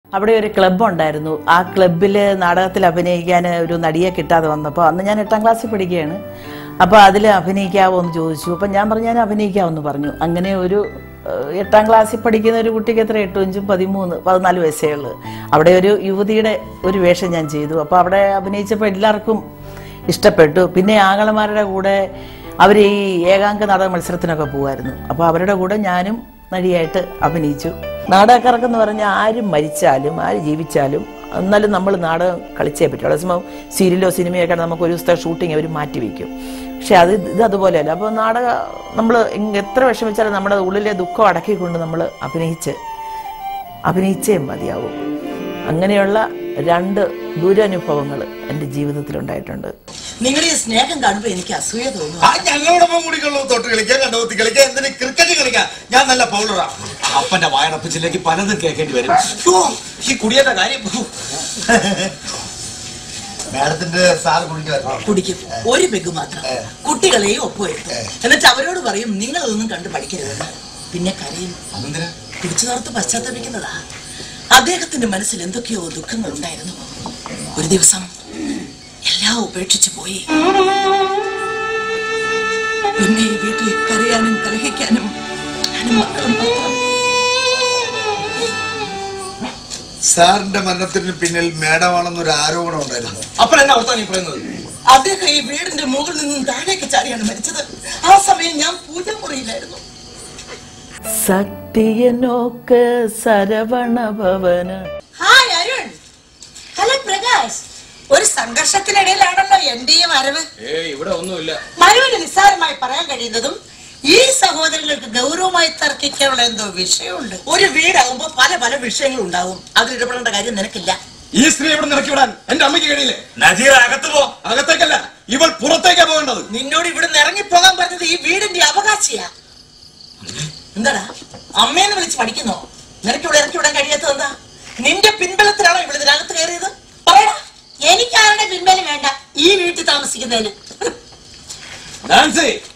അവിടെ ഒരു ക്ലബ്ബ് ഉണ്ടായിരുന്നു ആ ക്ലബ്ബിൽ നാടകത്തിൽ അഭിനയിക്കാൻ ഒരു നടിയെ കിട്ടാതെ വന്നപ്പോൾ അന്ന് ഞാൻ എട്ടാം ക്ലാസ്സിൽ പഠിക്കുകയാണ് അപ്പോൾ അതിൽ അഭിനയിക്കാവോ എന്ന് ചോദിച്ചു അപ്പം ഞാൻ പറഞ്ഞു ഞാൻ അഭിനയിക്കാമെന്ന് പറഞ്ഞു അങ്ങനെ ഒരു ഏഹ്, എട്ടാം ക്ലാസ്സിൽ പഠിക്കുന്ന ഒരു കുട്ടിക്ക് എത്ര എട്ടും അഞ്ചും പതിമൂന്ന് പതിനാല് വയസ്സേ ഉള്ളൂ അവിടെ ഒരു യുവതിയുടെ ഒരു വേഷം ഞാൻ ചെയ്തു അപ്പോൾ അവിടെ അഭിനയിച്ചപ്പോൾ എല്ലാവർക്കും ഇഷ്ടപ്പെട്ടു പിന്നെ ആങ്ങളമാരുടെ കൂടെ അവർ ഈ ഏകാംഗ നാടക മത്സരത്തിനൊക്കെ പോകുമായിരുന്നു അപ്പോൾ അവരുടെ കൂടെ ഞാനും നടിയായിട്ട് അഭിനയിച്ചു നാടകക്കാർക്കെന്ന് പറഞ്ഞാൽ ആരും മരിച്ചാലും ആര് ജീവിച്ചാലും എന്നാലും നമ്മൾ നാടകം കളിച്ചേ പറ്റുള്ളൂ അതേസമയം സീരിയലോ സിനിമയൊക്കെ നമുക്ക് ഒരു ദിവസത്തെ ഷൂട്ടിങ് അവർ മാറ്റി വയ്ക്കും പക്ഷെ അത് ഇത് അതുപോലെയല്ല അപ്പോൾ നാടക നമ്മൾ എത്ര വിഷമിച്ചാലും നമ്മുടെ ഉള്ളിലെ ദുഃഖം അടക്കിക്കൊണ്ട് നമ്മൾ അഭിനയിച്ച് അഭിനയിച്ചേ മതിയാവും അങ്ങനെയുള്ള രണ്ട് ദുരനുഭവങ്ങൾ എൻ്റെ ജീവിതത്തിലുണ്ടായിട്ടുണ്ട് നിങ്ങളുടെ ഈ സ്നേഹം കാണുമ്പോ എനിക്ക് അസൂയ തോന്നുന്നു ആ ഞങ്ങളോടൊപ്പം കൂടിക്കുള്ളൂ തൊട്ട് കളിക്കാൻ കണ്ടുപോത്തി കളിക്കാൻ എന്തിന് ക്രിക്കറ്റ് കളിക്കാൻ ഞാൻ നല്ല ബൗളറാ അപ്പന്റെ വായനപ്പച്ചിലേക്ക് പലതും കേൾക്കേണ്ടി വരും യ്യോ, ഈ കുടിയേറ്റ കാര്യം മാഡത്തിന്റെ സാറ് കുടിക്കുമായിരുന്നു കുടിക്കും ഒരു പെഗ് മാത്രം കുട്ടികളെയും ഒപ്പുവരുത്തും എന്നിട്ട് അവരോട് പറയും നിങ്ങൾ ഇതൊന്നും കണ്ട് പഠിക്കരുതെന്ന് പിന്നെ കരയും അതെന്തിനാ പിടിച്ചു നിർത്ത് പശ്ചാത്തപിക്കുന്നതാ അദ്ദേഹത്തിന്റെ മനസ്സിൽ എന്തൊക്കെയോ ദുഃഖങ്ങൾ ഉണ്ടായിരുന്നു ഒരു ദിവസം എല്ലാം ഉപേക്ഷിച്ചു പോയി പിന്നെ ഈ വീട്ടിൽ കരയാനും കലഹിക്കാനും ഞാനും മക്കളും മാത്രം സാറിന്റെ മരണത്തിന് പിന്നിൽ മേഡമാണെന്നൊരു ആരോപണം ഉണ്ടായിരുന്നു അപ്പൻ എന്നാ ഓർത്താ നീ പറയുന്നത് അദ്ദേഹം ഈ വീടിന്റെ മുകളിൽ നിന്നും താഴേക്ക് ചാടിയാണ് മരിച്ചത് ആ സമയം ഞാൻ പൂജാമുറിയിലായിരുന്നു സത്യ നോക്ക് സരവണ ഭവന ഹായ് അരുൺ ഹലോ പ്രകാശ് ഒരു സംഘർഷത്തിനിടയിലാണല്ലോ എന്റെ ഈ വരവ് ഏയ് ഇവിടെ ഒന്നുമില്ല മരുവിന് നിസ്സാരമായി പറയാൻ കഴിയുന്നതും ഈ സഹോദരങ്ങൾക്ക് ഗൗരവമായി തർക്കിക്കാനുള്ള എന്തോ വിഷയമുണ്ട് ഒരു വീടാകുമ്പോ പല പല വിഷയങ്ങളും ഉണ്ടാവും അതിൽ ഇടപെടേണ്ട കാര്യം നിനക്കില്ല ഈ സ്ത്രീ ഇവിടെ നിറക്കി വിടാൻ എന്റെ അമ്മയ്ക്ക് കഴിയില്ലേ നജീർ അകത്ത് പോ അകത്തേക്കല്ല ഇവൾ പുറത്തേക്കാ പോകേണ്ടത് നിന്നോട് ഇവിടെ ഇറങ്ങിപ്പോകാൻ പറഞ്ഞത് ഈ വീടിന്റെ അവകാശിയാ എന്താടാ അമ്മേന്ന് വിളിച്ച് പഠിക്കുന്നോ നിനക്ക് ഇവിടെ ഇറക്കി വിടാൻ കഴിയാത്തത് എന്താ നിന്റെ പിൻബലത്തിലാണോ ഇവിടെ ഇതിനകത്ത് കയറിയത് പറയടാ എനിക്ക് ആരുടെ പിൻബലം വേണ്ട ഈ വീട്ടിൽ താമസിക്കുന്നതിന് നാൻസി